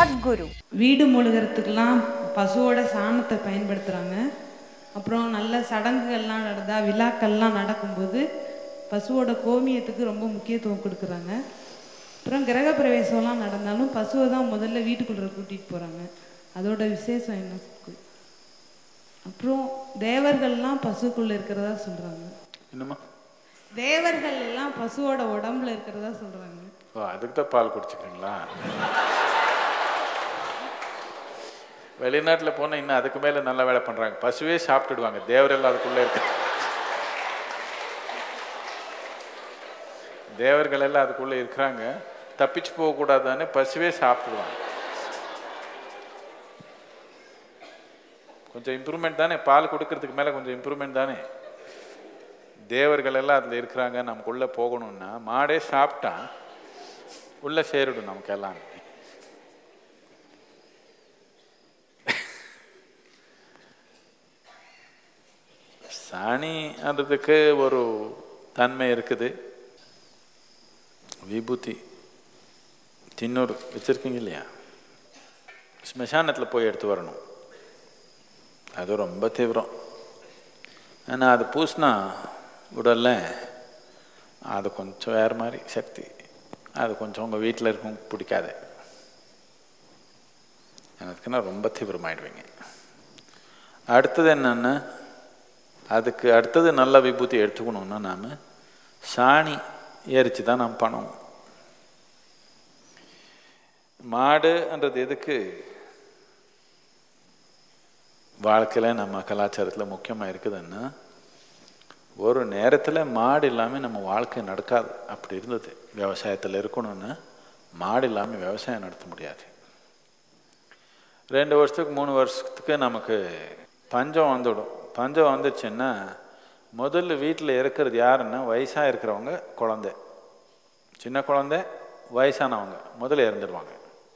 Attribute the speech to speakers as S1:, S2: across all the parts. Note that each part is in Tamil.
S1: சத்குரு
S2: வீடு மூழ்கிறதுக்கெல்லாம் பசுவோட சாணத்தை பயன்படுத்துகிறாங்க அப்புறம் நல்ல சடங்குகள்லாம் நடந்தா விழாக்கள்லாம் நடக்கும்போது பசுவோட கோமியத்துக்கு ரொம்ப முக்கியத்துவம் கொடுக்குறாங்க அப்புறம் கிரக பிரவேசம்லாம் நடந்தாலும் பசுவை தான் முதல்ல வீட்டுக்குள்ளே கூட்டிகிட்டு போகிறாங்க அதோட விசேஷம் என்ன இருக்கு? அப்புறம் தேவர்கள்லாம் பசுக்குள்ளே இருக்கிறதா சொல்கிறாங்க
S3: என்னம்மா
S2: தேவர்கள் எல்லாம் பசுவோட உடம்புல இருக்கிறதா சொல்கிறாங்க
S3: ஓ அதுக்கு தான் பால் குடிச்சுக்கிறீங்களா வெளிநாட்டில் போனால் இன்னும் அதுக்கு மேலே நல்ல வேலை பண்ணுறாங்க பசுவே சாப்பிட்டுடுவாங்க தேவரெல்லாம் அதுக்குள்ளே இருக்கு தேவர்கள் எல்லாம் அதுக்குள்ளே இருக்கிறாங்க தப்பிச்சு போகக்கூடாதுன்னு பசுவே சாப்பிடுவாங்க கொஞ்சம் இம்ப்ரூவ்மெண்ட் தானே பால் கொடுக்கறதுக்கு மேலே கொஞ்சம் இம்ப்ரூவ்மெண்ட் தானே தேவர்கள் எல்லாம் அதில் இருக்கிறாங்க நமக்குள்ளே போகணும்னா மாடே சாப்பிட்டா உள்ளே சேரிடும் நமக்கு எல்லாம் சாணின்றதுக்கு ஒரு தன்மை இருக்குது விபூதி தின்னூறு வச்சுருக்கீங்க இல்லையா ஸ்மசானத்தில் போய் எடுத்து வரணும் அது ரொம்ப தீவிரம் ஆனால் அது பூசினா உடல்ல அது கொஞ்சம் வேறு மாதிரி சக்தி அது கொஞ்சம் உங்கள் வீட்டில் இருக்கவங்க பிடிக்காது எனக்குன்னா ரொம்ப தீவிரமாயிடுவீங்க அடுத்தது என்னன்னா அதுக்கு அடுத்தது நல்ல விபூதி எடுத்துக்கணும்னா நாம் சாணி எரிச்சு தான் நாம் பண்ணுவோம் மாடுன்றது எதுக்கு வாழ்க்கையில் நம்ம கலாச்சாரத்தில் முக்கியமாக இருக்குதுன்னா ஒரு நேரத்தில் மாடு இல்லாமல் நம்ம வாழ்க்கை நடக்காது அப்படி இருந்தது விவசாயத்தில் இருக்கணும்னா மாடு இல்லாமல் விவசாயம் நடத்த முடியாது ரெண்டு வருஷத்துக்கு மூணு வருஷத்துக்கு நமக்கு பஞ்சம் வந்துடும் பஞ்சம் வந்துச்சுன்னா முதல்ல வீட்டில் இருக்கிறது யாருன்னா வயசாக இருக்கிறவங்க குழந்தை சின்ன குழந்தை வயசானவங்க முதல்ல இறந்துடுவாங்க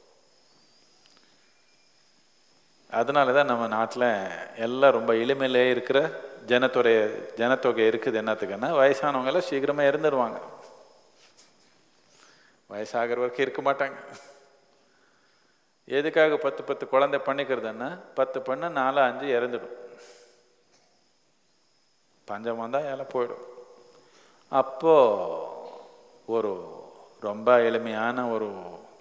S3: அதனால தான் நம்ம நாட்டில் எல்லாம் ரொம்ப எளிமையிலே இருக்கிற ஜனத்தொகை ஜனத்தொகை இருக்குது என்னத்துக்குன்னா வயசானவங்க எல்லாம் சீக்கிரமாக இறந்துடுவாங்க வயசாகிற வரைக்கும் இருக்க மாட்டாங்க எதுக்காக பத்து பத்து குழந்தை பண்ணிக்கிறதுன்னா பத்து பண்ண நாலு அஞ்சு இறந்துடும் பஞ்சம் வந்தால் எல்லாம் போயிடும் அப்போ ஒரு ரொம்ப எளிமையான ஒரு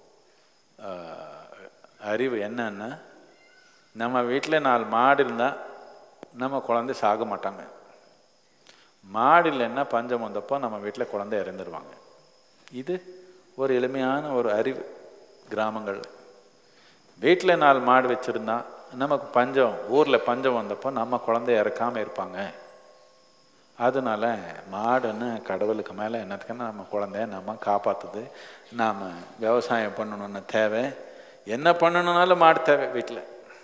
S3: ஆஹ், அறிவு என்னன்னா நம்ம வீட்டில் நாலு மாடு இருந்தால் நம்ம குழந்தை சாக மாட்டாங்க மாடு இல்லைன்னா பஞ்சம் வந்தப்போ நம்ம வீட்டில் குழந்தை இறந்துருவாங்க இது ஒரு எளிமையான ஒரு அறிவு கிராமங்கள் வீட்டில் நாலு மாடு வச்சுருந்தா நமக்கு பஞ்சம் ஊரில் பஞ்சம் வந்தப்போ நம்ம குழந்தை இறக்காமல் இருப்பாங்க அதனால மாடுன்னு கடவுளுக்கு மேலே என்னத்துக்குன்னா நம்ம குழந்தைய நம்ம காப்பாற்றுது நாம் விவசாயம் பண்ணணும்னு தேவை என்ன பண்ணணுன்னாலும் மாடு தேவை வீட்டில்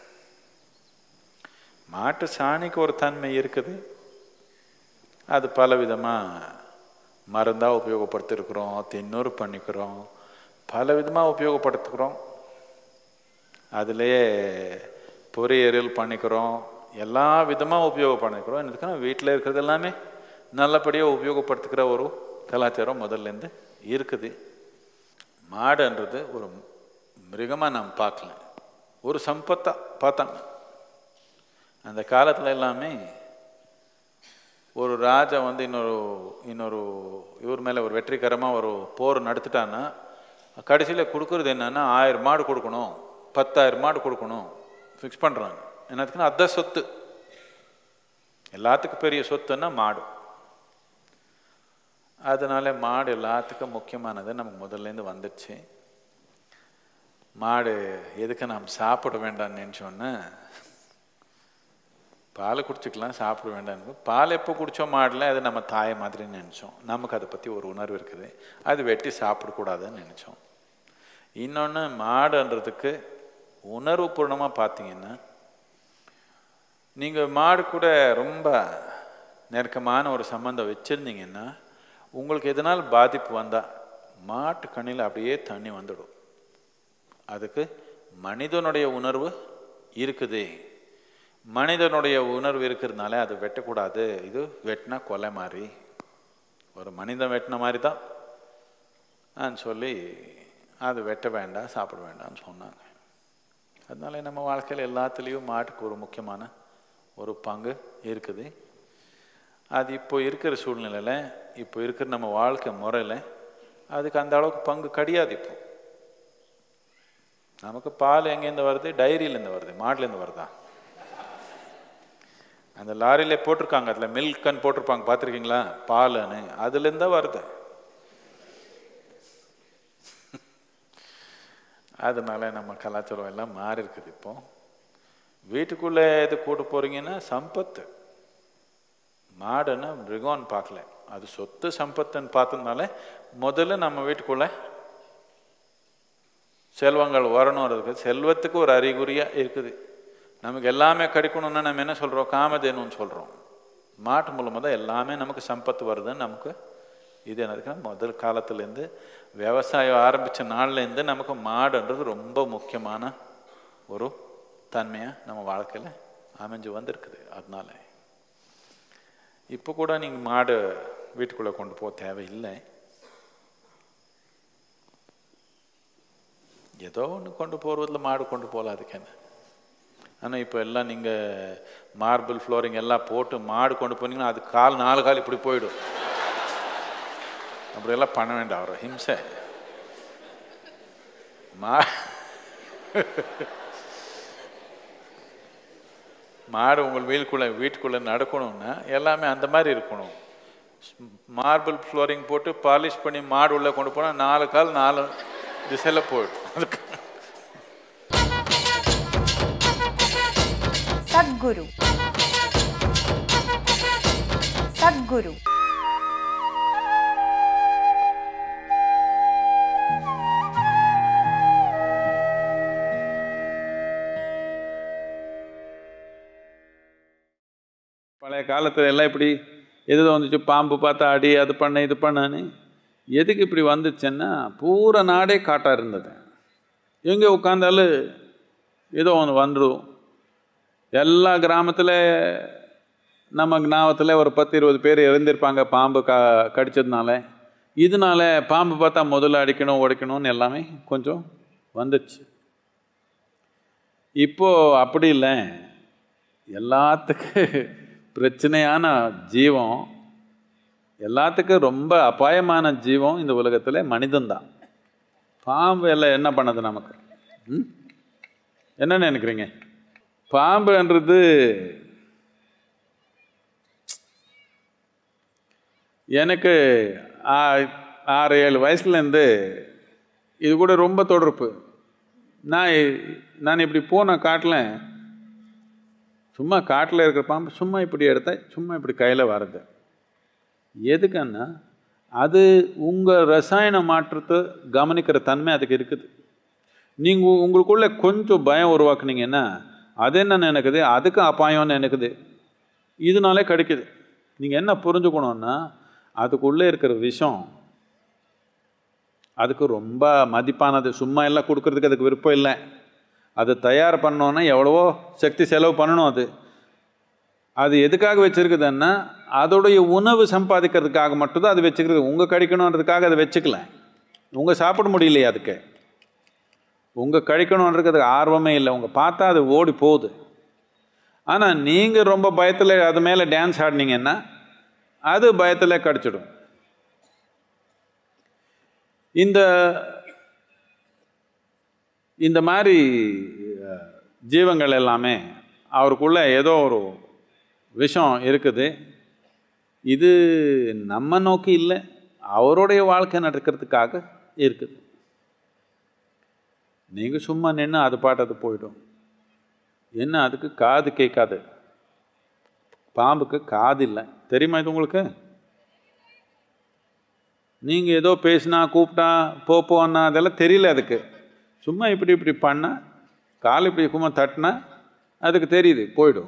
S3: மாட்டு சாணிக்கு ஒரு தன்மை இருக்குது அது பல விதமாக மருந்தாக உபயோகப்படுத்திருக்கிறோம் தின்னூறு பண்ணிக்கிறோம் பல விதமாக உபயோகப்படுத்துகிறோம் அதுலேயே பொரியல் பண்ணிக்கிறோம் எல்லா விதமாக உபயோகம் பண்ணிக்கிறோம் என்னதுக்குன்னா வீட்டில் இருக்கிறது எல்லாமே நல்லபடியாக உபயோகப்படுத்திக்கிற ஒரு கலாச்சாரம் முதல்லேருந்து இருக்குது மாடுன்றது ஒரு மிருகமாக நாம் பார்க்கல ஒரு சம்பத்தா பார்த்தாங்க அந்த காலத்தில் எல்லாமே ஒரு ராஜா வந்து இன்னொரு இன்னொரு இவர் மேலே ஒரு வெற்றிகரமாக ஒரு போர் நடத்திட்டான்னா கடைசியில் கொடுக்குறது என்னன்னா ஆயிரம் மாடு கொடுக்கணும் பத்தாயிரம் மாடு கொடுக்கணும் ஃபிக்ஸ் பண்ணுறாங்க என்னத்துக்குன்னா அதான் சொத்து எல்லாத்துக்கும் பெரிய சொத்துன்னா மாடு அதனால மாடு எல்லாத்துக்கும் முக்கியமானது நமக்கு முதல்லேருந்து வந்துடுச்சு மாடு எதுக்கு நாம் சாப்பிட வேண்டாம்னு நினச்சோன்னா பால் குடிச்சிக்கலாம் சாப்பிட வேண்டாம் பால் எப்போ குடித்தோம் மாடல அது நம்ம தாயை மாதிரி நினச்சோம் நமக்கு அதை பற்றி ஒரு உணர்வு இருக்குது அது வெட்டி சாப்பிடக்கூடாதுன்னு நினச்சோம் இன்னொன்று மாடுன்றதுக்கு உணர்வு பூர்ணமாக பார்த்தீங்கன்னா நீங்கள் மாடு கூட ரொம்ப நெருக்கமான ஒரு சம்மந்தம் வச்சுருந்தீங்கன்னா உங்களுக்கு எதனால் பாதிப்பு வந்தால் மாட்டு கண்ணில் அப்படியே தண்ணி வந்துடும் அதுக்கு மனிதனுடைய உணர்வு இருக்குது மனிதனுடைய உணர்வு இருக்கிறதுனால அது வெட்டக்கூடாது இது வெட்டினா கொலை மாதிரி ஒரு மனிதன் வெட்டின மாதிரி தான் சொல்லி அது வெட்ட வேண்டாம் சாப்பிட வேண்டாம்னு சொன்னாங்க அதனால நம்ம வாழ்க்கையில் எல்லாத்துலேயும் மாட்டுக்கு ஒரு முக்கியமான ஒரு பங்கு இருக்குது அது இப்போ இருக்கிற சூழ்நிலையில் இப்போ இருக்கிற நம்ம வாழ்க்கை முறையில் அதுக்கு அந்த அளவுக்கு பங்கு கிடையாது இப்போ நமக்கு பால் எங்கேருந்து வருது டைரியிலேருந்து வருது மாடுலேருந்து வருதா அந்த லாரியில போட்டிருக்காங்க அதில் மில்கன்னு போட்டிருப்பாங்க பார்த்துருக்கீங்களா பாலுன்னு அதுலேருந்து தான் வருது அதனால நம்ம கலாச்சாரம் எல்லாம் மாறி இருக்குது இப்போ வீட்டுக்குள்ளே எது கூட்டு போறீங்கன்னா சம்பத்து மாடுன்னா மிருகம்னு பார்க்கல அது சொத்து சம்பத்துன்னு பார்த்ததுனால முதல்ல நம்ம வீட்டுக்குள்ள செல்வங்கள் வரணுன்றது செல்வத்துக்கு ஒரு அறிகுறியா இருக்குது நமக்கு எல்லாமே கிடைக்கணும்னா நம்ம என்ன சொல்றோம் காமதேனுன்னு சொல்றோம் மாட்டு மூலமாக தான் எல்லாமே நமக்கு சம்பத்து வருதுன்னு நமக்கு இது என்னதுக்குன்னா முதல் காலத்துலேருந்து விவசாயம் ஆரம்பித்த நாள்லேருந்து நமக்கு மாடுன்றது ரொம்ப முக்கியமான ஒரு தன்மையாக நம்ம வாழ்க்கையில் அமைஞ்சு வந்திருக்குது அதனால இப்போ கூட நீங்கள் மாடு வீட்டுக்குள்ளே கொண்டு போக தேவையில்லை ஏதோ ஒன்று கொண்டு போகிறதுல மாடு கொண்டு போகலாம் அதுக்கு என்ன ஆனால் இப்போ எல்லாம் நீங்கள் மார்பிள் ஃப்ளோரிங் எல்லாம் போட்டு மாடு கொண்டு போனீங்கன்னா அது கால் நாலு கால் இப்படி போயிடும் அப்படியெல்லாம் பண்ண வேண்டாம் அவர் ஹிம்சை மா மாடு உங்கள் வீட்டுக்குள்ளே வீட்டுக்குள்ளே நடக்கணும்னா எல்லாமே அந்த மாதிரி இருக்கணும் மார்பிள் ஃப்ளோரிங் போட்டு பாலிஷ் பண்ணி மாடு உள்ளே கொண்டு போனால் நாலு கால் நாலு திசையில் போயிடும் அதுக்கு
S1: சத்குரு சத்குரு
S3: பழைய காலத்துல எல்லாம் இப்படி எது வந்துச்சு பாம்பு பார்த்தா அடி அது பண்ண இது பண்ணான்னு எதுக்கு இப்படி வந்துச்சுன்னா பூரா நாடே காட்டாக இருந்தது எங்கே உட்காந்தாலும் ஏதோ ஒன்று வந்துடும் எல்லா கிராமத்தில் நம்ம கிராமத்தில் ஒரு பத்து இருபது பேர் இறந்திருப்பாங்க பாம்பு க கடிச்சதுனால இதனால பாம்பு பார்த்தா முதல்ல அடிக்கணும் உடைக்கணும்னு எல்லாமே கொஞ்சம் வந்துச்சு இப்போ அப்படி இல்லை எல்லாத்துக்கு பிரச்சனையான ஜீவம் எல்லாத்துக்கும் ரொம்ப அபாயமான ஜீவம் இந்த உலகத்தில் மனிதன்தான் பாம்பு எல்லாம் என்ன பண்ணுது நமக்கு ம்? என்ன நினைக்கிறீங்க பாம்புன்றது எனக்கு ஆ- ஆறு ஏழு வயசுலேருந்து இது கூட ரொம்ப தொடர்பு நான் இ- நான் இப்படி போன காட்டில் சும்மா காட்டில் இருக்கிற பாம்பு சும்மா இப்படி எடுத்தா சும்மா இப்படி கையில் வருது எதுக்குன்னா அது உங்கள் ரசாயன மாற்றத்தை கவனிக்கிற தன்மை அதுக்கு இருக்குது நீங்கள் உங்களுக்குள்ள கொஞ்சம் பயம் உருவாக்குனீங்கன்னா அது என்ன நினைக்குது அதுக்கு அபாயம்னு நினைக்குது இதனாலே கிடைக்குது நீங்கள் என்ன புரிஞ்சுக்கணுன்னா அதுக்குள்ளே இருக்கிற விஷம் அதுக்கு ரொம்ப மதிப்பானது சும்மா எல்லாம் கொடுக்கறதுக்கு அதுக்கு விருப்பம் இல்லை அது தயார் பண்ணோன்னா எவ்வளவோ சக்தி செலவு பண்ணணும் அது அது எதுக்காக வச்சிருக்குதுன்னா அதோடைய உணவு சம்பாதிக்கிறதுக்காக மட்டும்தான் அது வச்சுக்கிறது உங்கள் கழிக்கணுன்றதுக்காக அதை வச்சுக்கல உங்கள் சாப்பிட முடியலையே அதுக்கு உங்கள் கழிக்கணுன்றதுக்கு ஆர்வமே இல்லை உங்கள் பார்த்தா அது ஓடி போகுது ஆனால் நீங்கள் ரொம்ப பயத்தில் அது மேலே டான்ஸ் ஆடினீங்கன்னா அது பயத்தில் கடிச்சிடும் இந்த இந்த மாதிரி அஹ், ஜீவங்கள் எல்லாமே அவருக்குள்ள ஏதோ ஒரு விஷம் இருக்குது இது நம்ம நோக்கி இல்லை அவருடைய வாழ்க்கை நடக்கிறதுக்காக இருக்குது நீங்கள் சும்மா நின்று அது பாட்டு அது போயிடும் என்ன அதுக்கு காது கேட்காது பாம்புக்கு காது இல்லை தெரியுமா இது உங்களுக்கு நீங்கள் ஏதோ பேசினா கூப்பிட்டா போ போன்னா அதெல்லாம் தெரியல அதுக்கு சும்மா இப்படி இப்படி பண்ணா கால் இப்படி சும்மா தட்டினா அதுக்கு தெரியுது போயிடும்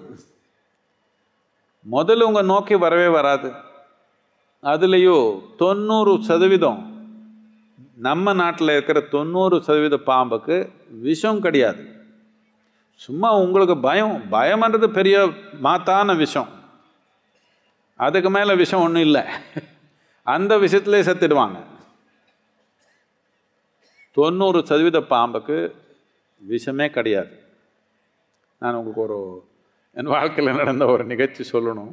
S3: முதல்ல உங்கள் நோக்கி வரவே வராது அதுலேயோ தொண்ணூறு சதவீதம் நம்ம நாட்டில் இருக்கிற தொண்ணூறு சதவீத பாம்புக்கு விஷம் கிடையாது சும்மா உங்களுக்கு பயம் பயம்ன்றது பெரிய மாத்தான விஷம் அதுக்கு மேலே விஷம் ஒன்றும் இல்லை அந்த விஷயத்திலே செத்துடுவாங்க தொண்ணூறு சதவீத பாம்புக்கு விஷமே கிடையாது
S4: நான் உங்களுக்கு ஒரு என் வாழ்க்கையில் நடந்த ஒரு நிகழ்ச்சி சொல்லணும்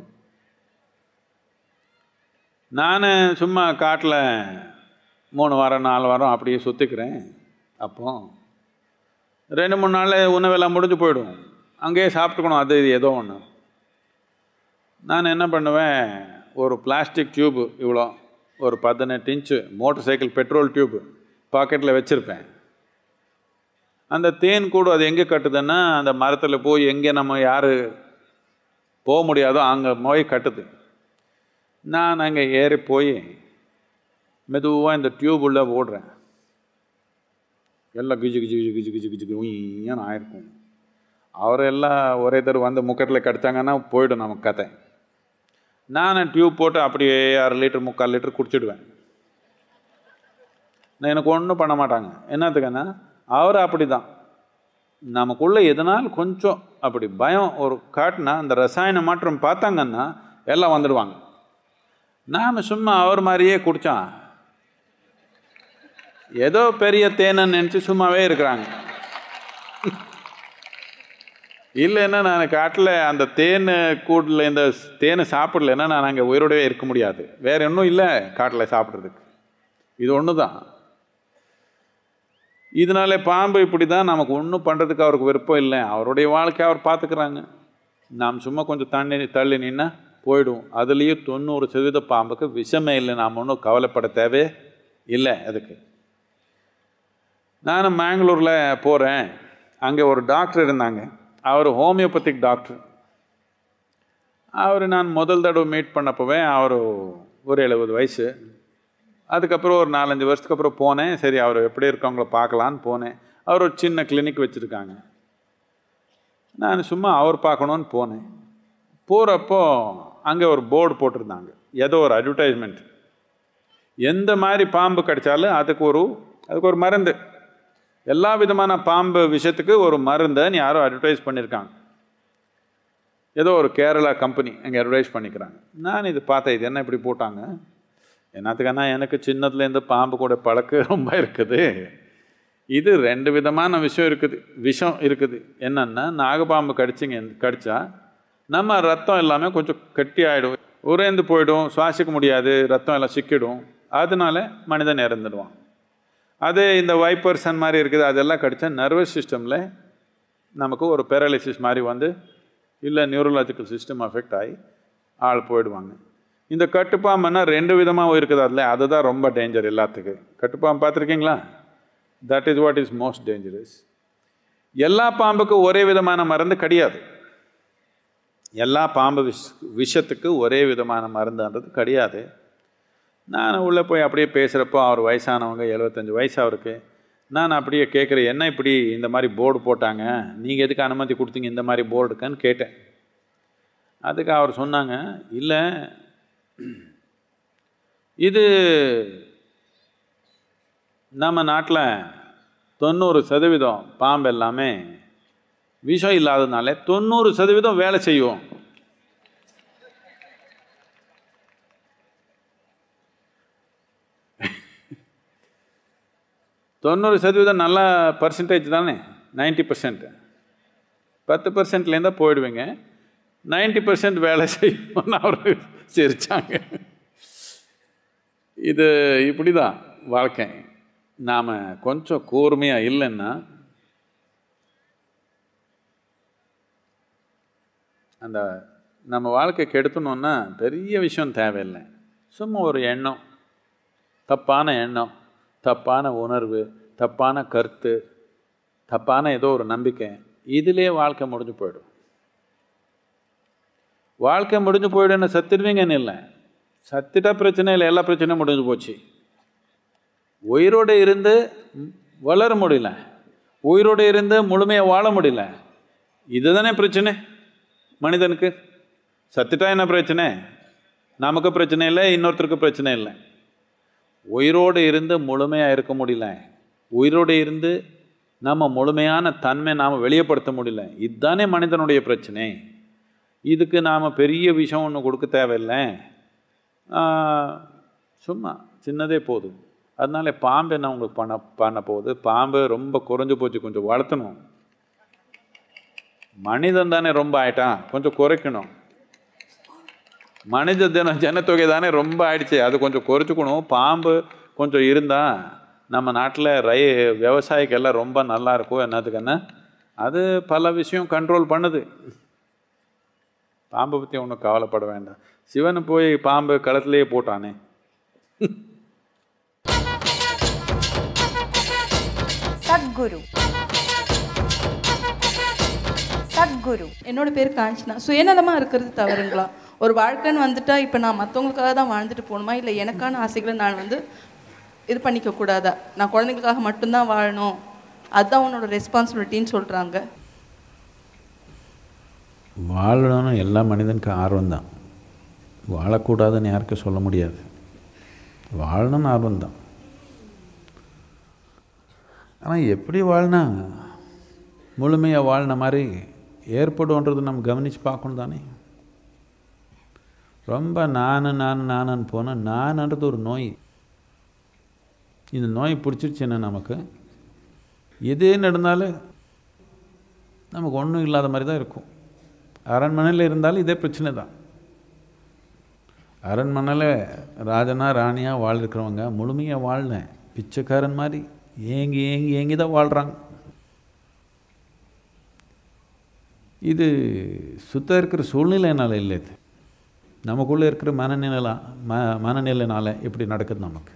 S4: நான் சும்மா காட்டில் மூணு வாரம் நாலு வாரம் அப்படியே சுற்றிக்கிறேன் அப்போ ரெண்டு மூணு நாள் உணவெல்லாம் முடிஞ்சு போயிடும் அங்கேயே சாப்பிட்டுக்கணும் அது இது ஏதோ ஒன்று நான் என்ன பண்ணுவேன் ஒரு பிளாஸ்டிக் டியூப்பு இவ்வளோ ஒரு பதினெட்டு inch motorcycle petrol tube பாக்கெட்டில் வச்சுருப்பேன் அந்த தேன் கூடு அது எங்கே கட்டுதுன்னா அந்த மரத்தில் போய் எங்கே நம்ம யார் போக முடியாதோ அங்கே போய் கட்டுது நான் அங்கே ஏறி போய் மெதுவாக இந்த டியூப் உள்ள ஓடுறேன் எல்லாம் கிஜு கிஜு கிஜு கிஜு கிஜு கிஜு உய்யான்னு ஆயிருக்கும் அவரெல்லாம் ஒரே தடவை வந்து முக்கத்தில் கடிச்சாங்கன்னா போயிடும் நமக்கு கதை நான் டியூப் போட்டு அப்படியே அரை லிட்டர் முக்கால் லிட்டர் குடிச்சிடுவேன் நான் எனக்கு ஒன்றும் பண்ண மாட்டாங்க என்னத்துக்குன்னா அவர் அப்படி தான் நமக்குள்ளே எதனால் கொஞ்சம் அப்படி பயம் ஒரு காட்டினா அந்த ரசாயன மாற்றம் பார்த்தாங்கன்னா எல்லாம் வந்துடுவாங்க நாம் சும்மா அவர் மாதிரியே குடித்தான் ஏதோ பெரிய தேனை நினச்சி சும்மாவே இருக்கிறாங்க இல்லைன்னா நான் காட்டில் அந்த தேன் கூட்டில் இந்த தேனை சாப்பிடலைன்னா நான் அங்கே உயிரோடவே இருக்க முடியாது வேற ஒன்றும் இல்லை காட்டில் சாப்பிட்றதுக்கு இது ஒன்று தான் இதனால பாம்பு இப்படி தான் நமக்கு ஒன்றும் பண்ணுறதுக்கு அவருக்கு விருப்பம் இல்லை அவருடைய வாழ்க்கை அவர் பார்த்துக்கிறாங்க நாம் சும்மா கொஞ்சம் தண்ணி தள்ளி நின்னா போயிடும் அதுலேயும் தொண்ணூறு சதவீத பாம்புக்கு விஷமே இல்லை நாம் ஒன்றும் கவலைப்பட தேவையே இல்லை அதுக்கு நான் மேங்களூரில் போகிறேன் அங்கே ஒரு டாக்டர் இருந்தாங்க அவர் ஹோமியோபதிக் டாக்டர் அவர் நான் முதல் தடவை மீட் பண்ணப்போவே அவர் ஒரு எழுபது வயசு அதுக்கப்புறம் ஒரு நாலஞ்சு வருஷத்துக்கு அப்புறம் போனேன் சரி அவர் எப்படி இருக்கவங்கள பார்க்கலான்னு போனேன் அவர் ஒரு சின்ன கிளினிக் வச்சுருக்காங்க நான் சும்மா அவர் பார்க்கணுன்னு போனேன் போகிறப்போ அங்கே ஒரு போர்டு போட்டிருந்தாங்க ஏதோ ஒரு அட்வர்டைஸ்மெண்ட் எந்த மாதிரி பாம்பு கடித்தாலும் அதுக்கு ஒரு அதுக்கு ஒரு மருந்து எல்லா விதமான பாம்பு விஷயத்துக்கு ஒரு மருந்தைன்னு யாரோ அட்வர்டைஸ் பண்ணியிருக்காங்க ஏதோ ஒரு கேரளா கம்பெனி அங்கே அட்வர்டைஸ் பண்ணிக்கிறாங்க நான் இது பார்த்தேன் இது என்ன இப்படி போட்டாங்க என்னத்துக்குன்னா எனக்கு சின்னதுலேருந்து பாம்பு கூட பழக்கம் ரொம்ப இருக்குது இது ரெண்டு விதமான விஷயம் இருக்குது விஷம் இருக்குது என்னென்னா நாகப்பாம்பு கடிச்சிங்க கடிச்சா நம்ம ரத்தம் எல்லாமே கொஞ்சம் கட்டி ஆகிடும் உறைந்து போயிடும் சுவாசிக்க முடியாது ரத்தம் எல்லாம் சிக்கிடும் அதனால மனிதன் இறந்துடுவான் அதே இந்த வைப்பர்சன் மாதிரி இருக்குது அதெல்லாம் கடிச்சா நர்வஸ் சிஸ்டமில் நமக்கு ஒரு பேரலிசிஸ் மாதிரி வந்து இல்லை நியூரலாஜிக்கல் சிஸ்டம் அஃபெக்ட் ஆகி ஆள் போயிடுவாங்க இந்த கட்டுப்பாம்புன்னா ரெண்டு விதமாக இருக்குது அதில் அதுதான் ரொம்ப டேஞ்சர் எல்லாத்துக்கும் கட்டுப்பாம்பு பார்த்துருக்கீங்களா that is what is most dangerous எல்லா பாம்புக்கும் ஒரே விதமான மருந்து கிடையாது எல்லா பாம்பு விஷ் விஷத்துக்கு ஒரே விதமான மருந்துன்றது கிடையாது நான் உள்ளே போய் அப்படியே பேசுகிறப்போ அவர் வயசானவங்க எழுபத்தஞ்சு வயசு அவருக்கு நான் அப்படியே கேட்குறேன் என்ன இப்படி இந்த மாதிரி போர்டு போட்டாங்க நீங்கள் எதுக்கு அனுமதி கொடுத்தீங்க இந்த மாதிரி போர்டுக்குன்னு கேட்டேன் அதுக்கு அவர் சொன்னாங்க இல்லை இது நம்ம நாட்டில் தொண்ணூறு சதவீதம் பாம்பு எல்லாமே விஷம் இல்லாததுனால தொண்ணூறு சதவீதம் வேலை செய்யும் தொண்ணூறு சதவீதம் நல்ல பர்சன்டேஜ் தானே நைன்ட்டி பர்சன்ட் பத்து பர்சன்ட்லேருந்தால் போயிடுவீங்க நைன்ட்டி பர்சன்ட் வேலை செய்யும்னு அவர் சிரிச்சாங்க இது இப்படி தான் வாழ்க்கை நாம் கொஞ்சம் கூர்மையாக இல்லைன்னா அந்த நம்ம வாழ்க்கை கெடுத்தணுன்னா பெரிய விஷயம் தேவையில்லை சும்மா ஒரு எண்ணம் தப்பான எண்ணம் தப்பான உணர்வு தப்பான கருத்து தப்பான ஏதோ ஒரு நம்பிக்கை இதிலே வாழ்க்கை முடிஞ்சு போயிடும் வாழ்க்கை முடிஞ்சு போயிடுன்னு சத்திடுவீங்கன்னு இல்லை சத்திட்டா பிரச்சனை இல்லை எல்லா பிரச்சனையும் முடிஞ்சு போச்சு உயிரோடு இருந்து வளர முடியல உயிரோடு இருந்து முழுமையாக வாழ முடியல இதுதானே பிரச்சனை மனிதனுக்கு சத்துட்டா என்ன பிரச்சனை நமக்கு பிரச்சனை இல்லை இன்னொருத்தருக்கு பிரச்சனை இல்லை உயிரோடு இருந்து முழுமையாக இருக்க முடியல உயிரோடு இருந்து நம்ம முழுமையான தன்மை நாம் வெளியப்படுத்த முடியல இதுதானே மனிதனுடைய பிரச்சனை இதுக்கு நாம் பெரிய விஷயம் ஒன்று கொடுக்க தேவையில்லை சும்மா சின்னதே போதும் அதனால பாம்பு என்ன உங்களுக்கு பண்ண பண்ண போகுது பாம்பு ரொம்ப குறைஞ்சு போச்சு கொஞ்சம் வளர்த்தணும் மனிதன் தானே ரொம்ப ஆயிட்டான் கொஞ்சம் குறைக்கணும் மனித ஜன ஜனத்தொகை தானே ரொம்ப ஆயிடுச்சு அது கொஞ்சம் குறைச்சிக்கணும் பாம்பு கொஞ்சம் இருந்தா நம்ம நாட்டில் ரை விவசாயிக்கெல்லாம் ரொம்ப நல்லா இருக்கும் என்னத்துக்குன்னா அது பல விஷயம் கண்ட்ரோல் பண்ணுது பாம்பை பற்றி ஒன்றும் கவலைப்பட வேண்டாம் சிவன் போய் பாம்பு களத்திலேயே போட்டானே
S1: சத்குரு சத்குரு
S5: என்னோட பேர் காஞ்சனா சுயநலமாக இருக்கிறது தவறுங்களா ஒரு வாழ்க்கைன்னு வந்துட்டா இப்போ நான் மற்றவங்களுக்காக தான் வாழ்ந்துட்டு போகணுமா இல்லை எனக்கான ஆசைகளை நான் வந்து இது பண்ணிக்க கூடாதா நான் குழந்தைங்களுக்காக மட்டும்தான் வாழணும் அதுதான் உன்னோட ரெஸ்பான்சிபிலிட்டின்னு சொல்கிறாங்க
S4: வாழணும்னு எல்லா மனிதனுக்கும் ஆர்வம்தான் வாழக்கூடாதுன்னு யாருக்கும் சொல்ல முடியாது வாழணும்னு ஆர்வம்தான் ஆனால் எப்படி வாழ்னா முழுமையாக வாழ்ன மாதிரி ஏற்படும்ன்றது நம்ம கவனித்து பார்க்கணும் தானே ரொம்ப நான் நான் நானுன்னு போனால் நான்ன்றது ஒரு நோய் இந்த நோய் பிடிச்சிருச்சுன்னா நமக்கு எதே நடந்தாலும் நமக்கு ஒன்றும் இல்லாத மாதிரி தான் இருக்கும் அரண்மனையில் இருந்தாலும் இதே பிரச்சனை தான் அரண்மனையில் ராஜனா ராணியாக வாழ்ந்துருக்கிறவங்க முழுமையாக வாழல பிச்சைக்காரன் மாதிரி ஏங்கி ஏங்கி ஏங்கி தான் வாழ்கிறாங்க இது சுத்த இருக்கிற சூழ்நிலைனால இல்லை இது நமக்குள்ளே இருக்கிற மனநிலை ம மனநிலைனால இப்படி நடக்குது நமக்கு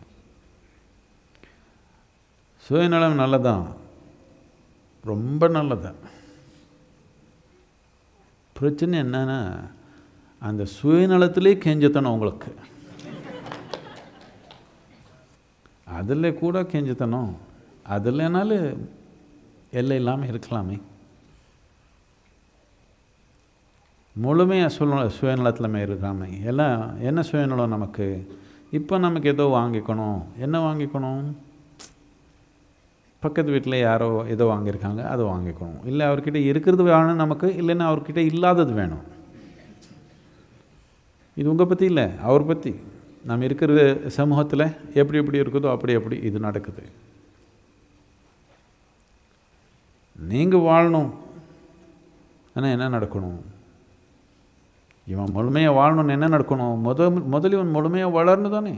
S4: சுயநலம் நல்லதான் ரொம்ப நல்லதான் பிரச்சனை என்னன்னா அந்த சுயநலத்திலே கெஞ்சத்தனம் உங்களுக்கு அதில் கூட கெஞ்சத்தனம் அதில்னாலும் எல்லை இல்லாமல் இருக்கலாமே முழுமையாக சுய சுயநலத்தில் இருக்காம எல்லாம் என்ன சுயநலம் நமக்கு இப்போ நமக்கு ஏதோ வாங்கிக்கணும் என்ன வாங்கிக்கணும் பக்கத்து வீட்டில் யாரோ ஏதோ வாங்கியிருக்காங்க அதை வாங்கிக்கணும் இல்லை அவர்கிட்ட இருக்கிறது வேணும் நமக்கு இல்லைன்னா அவர்கிட்ட இல்லாதது வேணும் இது உங்கள் பற்றி இல்லை அவர் பற்றி நம்ம இருக்கிற சமூகத்தில் எப்படி எப்படி இருக்குதோ அப்படி அப்படி இது நடக்குது நீங்கள் வாழணும் ஆனால் என்ன நடக்கணும் இவன் முழுமையாக வாழணும்னு என்ன நடக்கணும் முத முதல் இவன் முழுமையாக வளரணும் தானே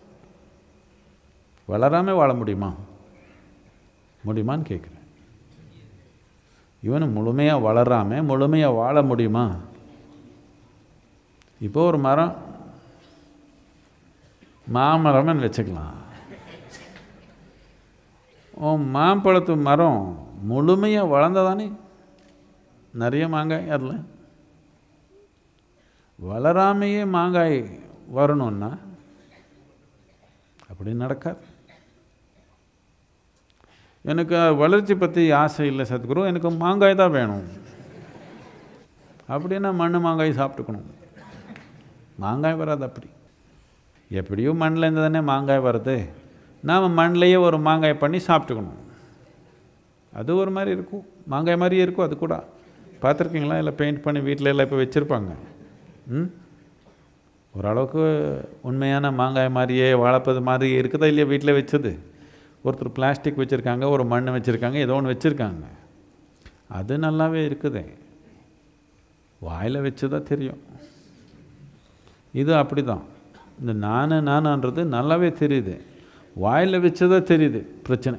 S4: வளராமல் வாழ முடியுமா முடியுமான்னு கேட்குறேன் இவனு முழுமையாக வளராமல் முழுமையாக வாழ முடியுமா இப்போ ஒரு மரம் மாமரம்னு வச்சுக்கலாம் உன் மாம்பழத்து மரம் முழுமையாக வளர்ந்ததானே நிறைய மாங்காய் அதில் வளராமையே மாங்காய் வரணும்னா அப்படி நடக்காது எனக்கு வளர்ச்சி பற்றி ஆசை இல்லை சத்குரு எனக்கு மாங்காய் தான் வேணும் அப்படின்னா மண் மாங்காய் சாப்பிட்டுக்கணும் மாங்காய் வராது அப்படி எப்படியோ மண்ணில் இருந்து தானே மாங்காய் வருது நாம் மண்ணிலேயே ஒரு மாங்காய் பண்ணி சாப்பிட்டுக்கணும் அது ஒரு மாதிரி இருக்கும் மாங்காய் மாதிரியே இருக்கும் அது கூட பார்த்துருக்கீங்களா இல்லை பெயிண்ட் பண்ணி வீட்டில் எல்லாம் இப்போ வச்சுருப்பாங்க ம் ஓரளவுக்கு உண்மையான மாங்காய் மாதிரியே வாழைப்பது மாதிரி இருக்குதா இல்லையா வீட்டில் வச்சது ஒருத்தர் பிளாஸ்டிக் வச்சுருக்காங்க ஒரு மண் வச்சுருக்காங்க ஏதோ ஒன்று வச்சுருக்காங்க அது நல்லாவே இருக்குதே வாயில் வச்சு தான் தெரியும் இது அப்படி தான் இந்த நானு நானான்றது நல்லாவே தெரியுது வாயில் வச்சு தான் தெரியுது பிரச்சனை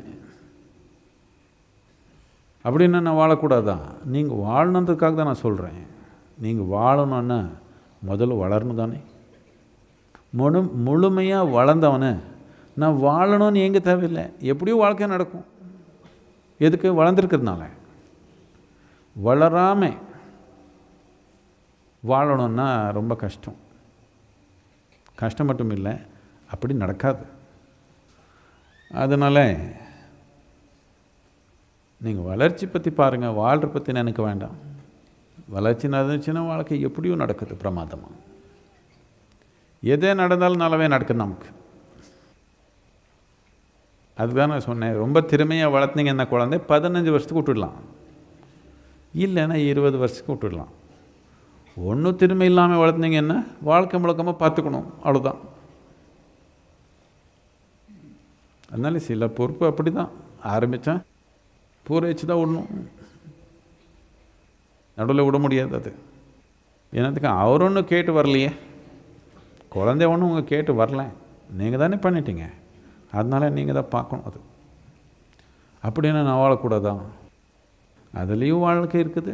S4: அப்படின்னா நான் வாழக்கூடாதா நீங்கள் வாழணுன்றதுக்காக தான் நான் சொல்கிறேன் நீங்கள் வாழணுன்னா முதல்ல வளரணும் தானே முழு முழுமையாக வளர்ந்தவனு நான் வாழணும்னு எங்கே தேவையில்லை எப்படியோ வாழ்க்கை நடக்கும் எதுக்கு வளர்ந்துருக்கிறதுனால வளராம வாழணும்னா ரொம்ப கஷ்டம் கஷ்டம் மட்டும் இல்லை அப்படி நடக்காது அதனால் நீங்கள் வளர்ச்சி பற்றி பாருங்கள் வாழ்கிற பற்றி நினைக்க வேண்டாம் வளர்ச்சி நடந்துச்சுன்னா வாழ்க்கை எப்படியும் நடக்குது பிரமாதமாக எதே நடந்தாலும் நல்லாவே நடக்குது நமக்கு அதுதான் நான் சொன்னேன் ரொம்ப திறமையாக வளர்த்தீங்கன்னா குழந்தை பதினஞ்சு வருஷத்துக்கு விட்டுடலாம் இல்லைன்னா இருபது வருஷத்துக்கு விட்டுடலாம் ஒன்றும் திறமை இல்லாமல் வளர்த்தீங்கன்னா வாழ்க்கை முழக்கமாக பார்த்துக்கணும் அவ்வளோதான் அதனால சில பொறுப்பு அப்படி தான் ஆரம்பித்தேன் பூரை வச்சு தான் விடணும் நடுவில் விட முடியாது அது என்னத்துக்கு அவர் ஒன்றும் கேட்டு வரலையே குழந்தை ஒன்றும் உங்கள் கேட்டு வரல நீங்கள் தானே பண்ணிட்டீங்க அதனால நீங்கள் தான் பார்க்கணும் அது அப்படின்னு நான் வாழக்கூடாதா அதுலேயும் வாழ்க்கை இருக்குது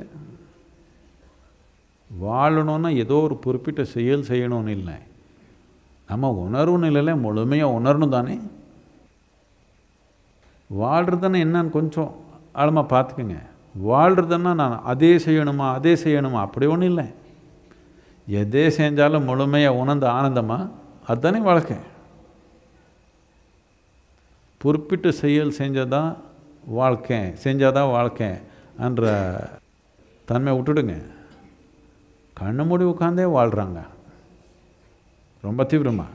S4: வாழணும்னா ஏதோ ஒரு குறிப்பிட்ட செயல் செய்யணும்னு இல்லை நம்ம உணர்வு நிலையில் முழுமையாக உணரணும் தானே வாழ்கிறதுன்னா என்னன்னு கொஞ்சம் ஆழமாக பார்த்துக்குங்க வாழ்கிறதுன்னா நான் அதே செய்யணுமா அதே செய்யணுமா அப்படி ஒன்றும் இல்லை எதே செஞ்சாலும் முழுமையாக உணர்ந்த ஆனந்தமா அதுதானே வாழ்க்கை குறிப்பிட்ட செயல் செஞ்சதான் வாழ்க்கை செஞ்சாதான் வாழ்க்கை என்ற தன்மை விட்டுடுங்க கண்ணு மூடி உட்காந்தே வாழ்கிறாங்க ரொம்ப தீவிரமாக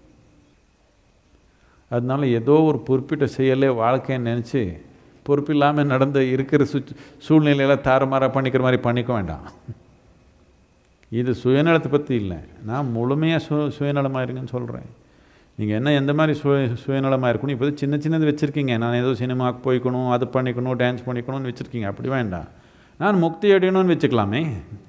S4: அதனால ஏதோ ஒரு குறிப்பிட்ட செயலே வாழ்க்கைன்னு நினச்சி பொறுப்பு இல்லாமல் நடந்த இருக்கிற சு சூழ்நிலையில் தாறுமாறாக பண்ணிக்கிற மாதிரி பண்ணிக்க வேண்டாம் இது சுயநலத்தை பற்றி இல்லை நான் முழுமையாக சு சுயநலமாக இருங்கன்னு சொல்கிறேன் நீங்கள் என்ன எந்த மாதிரி சுய சுயநலமாக இருக்கணும் இப்போ சின்ன சின்னது வச்சுருக்கீங்க நான் ஏதோ சினிமாவுக்கு போய்க்கணும் அது பண்ணிக்கணும் டான்ஸ் பண்ணிக்கணும்னு வச்சுருக்கீங்க அப்படி வேண்டாம் நான் முக்தி அடையணும்னு வச்சுக்கலாமே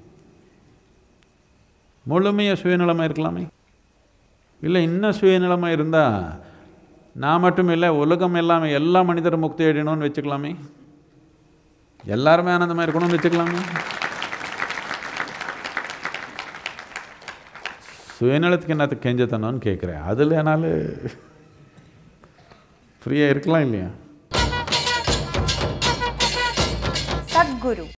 S4: முழுமையாக சுயநலமாக இருக்கலாமே இல்லை இன்னும் சுயநலமாக இருந்தால் நான் மட்டும் இல்லை உலகம் எல்லாமே எல்லா மனிதரும் முக்தி அடையணும்னு வச்சுக்கலாமே எல்லாருமே ஆனந்தமாக இருக்கணும்னு வச்சுக்கலாமே சுயநலத்துக்கு என்னத்துக்கு கெஞ்சத்தனம்னு கேட்குறேன் அதில் என்னால் ஃப்ரீயாக இருக்கலாம் இல்லையா
S1: சத்குரு